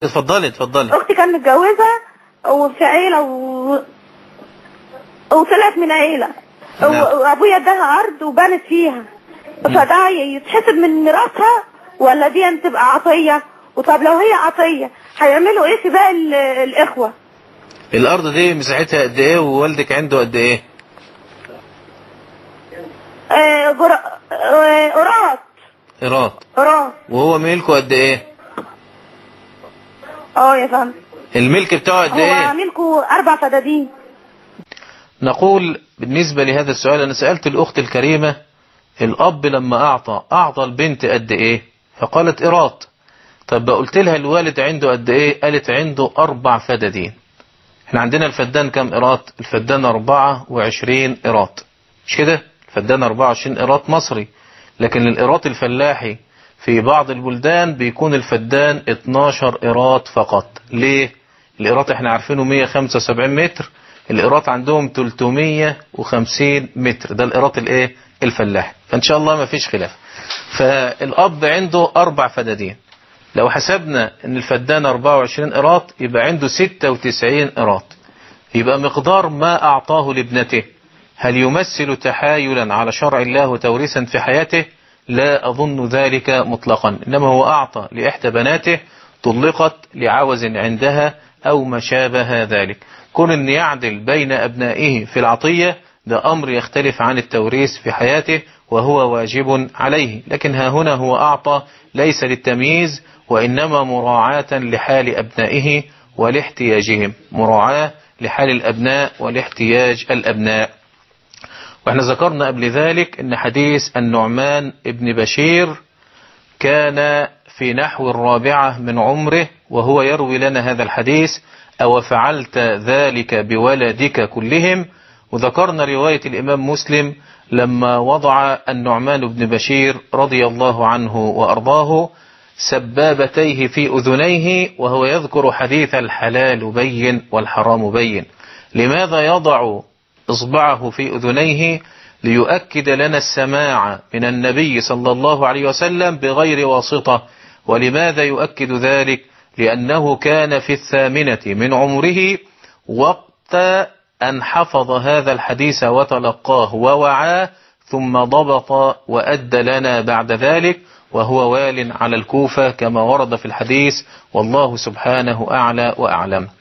اتفضلي اتفضلي اختي كانت متجوزه وفي عيله و... وطلعت من عيله نعم. و- وابويا اداها ارض وبنت فيها فده يتحسب من ميراثها ولا دي تبقى عطيه وطب لو هي عطيه هيعملوا ايه في باقي ال- الاخوه الارض دي مساحتها قد ايه ووالدك عنده قد ايه آه، جر... آه، قراط ايراد قراط وهو ملكه قد ايه اه يا فندم الملك بتاعه قد هو ايه ملكه اربع فدادين نقول بالنسبة لهذا السؤال أنا سألت الأخت الكريمة الأب لما أعطى أعطى البنت قد إيه فقالت إيراد طب قلت لها الوالد عنده قد إيه قالت عنده أربع فدادين احنا عندنا الفدان كم إيراد الفدان أربعة وعشرين إيراد مش كده الفدان أربعة وعشرين إيراد مصري لكن الإيراد الفلاحي في بعض البلدان بيكون الفدان 12 إيراد فقط ليه الإيراد احنا عارفينه 175 متر الإيراد عندهم 350 متر ده الإيراد الايه الفلاحي فإن شاء الله ما فيش خلاف فالأب عنده أربع فدادين لو حسبنا ان الفدان 24 إيراد يبقى عنده 96 إيراد يبقى مقدار ما أعطاه لابنته هل يمثل تحايلا على شرع الله وتوريثا في حياته لا أظن ذلك مطلقا إنما هو أعطى لإحدى بناته طلقت لعوز عندها أو ما شابه ذلك كون أن يعدل بين أبنائه في العطية ده أمر يختلف عن التوريث في حياته وهو واجب عليه لكن ها هنا هو أعطى ليس للتمييز وإنما مراعاة لحال أبنائه ولاحتياجهم مراعاة لحال الأبناء ولاحتياج الأبناء واحنا ذكرنا قبل ذلك ان حديث النعمان ابن بشير كان في نحو الرابعة من عمره وهو يروي لنا هذا الحديث أو فعلت ذلك بولدك كلهم وذكرنا رواية الإمام مسلم لما وضع النعمان بن بشير رضي الله عنه وأرضاه سبابتيه في أذنيه وهو يذكر حديث الحلال بين والحرام بين لماذا يضع إصبعه في أذنيه ليؤكد لنا السماع من النبي صلى الله عليه وسلم بغير واسطة ولماذا يؤكد ذلك لأنه كان في الثامنة من عمره وقت أن حفظ هذا الحديث وتلقاه ووعاه ثم ضبط وأدى لنا بعد ذلك وهو وال على الكوفة كما ورد في الحديث والله سبحانه أعلى وأعلم